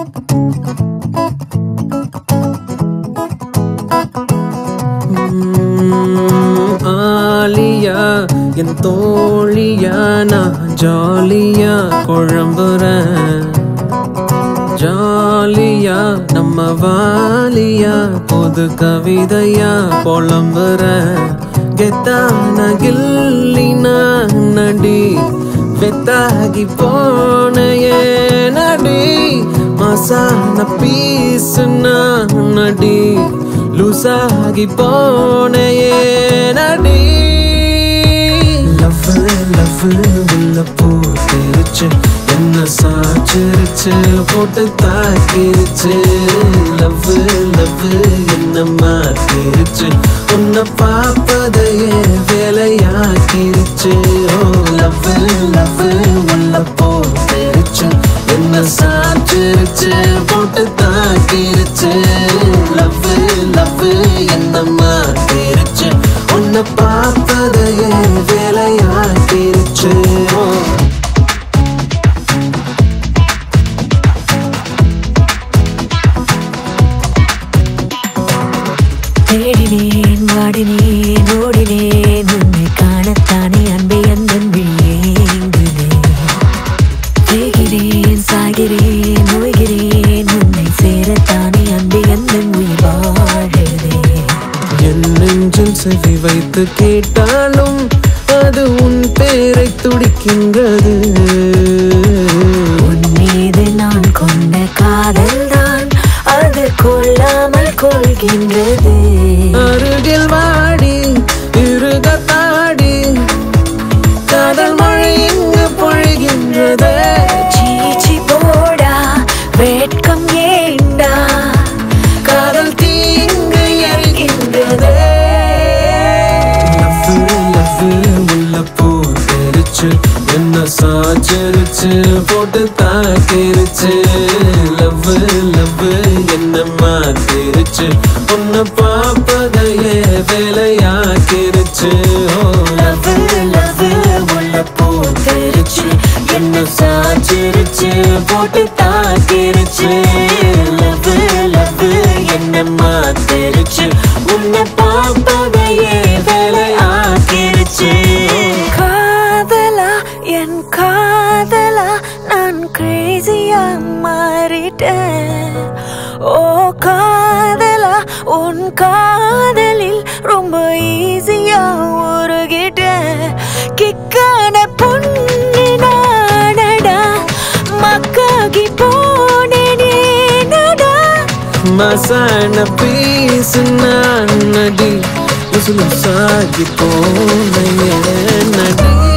உம், ஆலியா என் தோழியா நான் ஜாலியா குழம்புறேன் ஜாலியா நம்ம வாலியா புது கவிதையா புலம்புற கெத்தான கில்லினா நடி வெத்தாகி போனையே நடி மசான பீசுனா நடி லூசாகி போனையே நடி லவ் லவ் உள்ள போட்டிருச்சு என்ன சாச்சிருச்சு போட்டு தாக்கிருச்சு லவ் லவ் என்ன மாத்திருச்சு உன்னை பார்ப்பதையே வேலையாக்கிருச்சு ஓ லவ் லவ் உள்ள போட்டிருச்சு என்ன சாச்சிருச்சு போட்டு தாக்கிருச்சு லவ் லவ் என்ன மாத்திருச்சு உன்னை பார்ப்பதையே வேலையாக்கிருச்சு ஓ தேடினேன் வாடினேன் ஓடினேன் உன்னை காணத்தானே அன்பை அந்தன் விழியேங்குதேன் தேகிறேன் சாகிறேன் நோய்கிறேன் உன்னை சேரத்தானே அன்பை அந்தன் உயிர் வாழுதே என் நெஞ்சில் செவி வைத்து கேட்டாலும் அது உன் பேரை துடிக்கின்றது உன் மீது நான் கொண்ட காதல் தான் அது கொள்ளாமல் கொள்கின்றது அருகில் வாடி இருகத்தாடி காதல் மழை இங்கு பொழிகின்றது சீச்சி போடா வேட்கம் ஏண்டா காதல் தீங்கு எரிகின்றது லவ் லவ் உள்ள போட்டிருச்சு என்ன சாச்சிருச்சு போட்டு தாக்கிருச்சு லவ் லவ் என்ன மாத்திருச்சு உன்னை பார்ப்பதையே வேலையாக்கிருச்சு ஓ லவ் லவ் உள்ள போத்திருச்சு என்ன சாச்சிருச்சு போட்டு தாக்கிருச்சு லவ் லவ் என்ன மாத்திருச்சு உன்னை பார்ப்பதையே வேலை ஆக்கிருச்சு காதலா என் காதலா நான் கிரேசியா மாறிட்டேன் ஓ காதலா உன் காதலில் ரொம்ப ஈஸியா உருகிட்டேன் கிக்கான பொண்ணு நானடா மக்காகி போனேனே நடா மசான பீசு நான் நடி சாகி போன நடி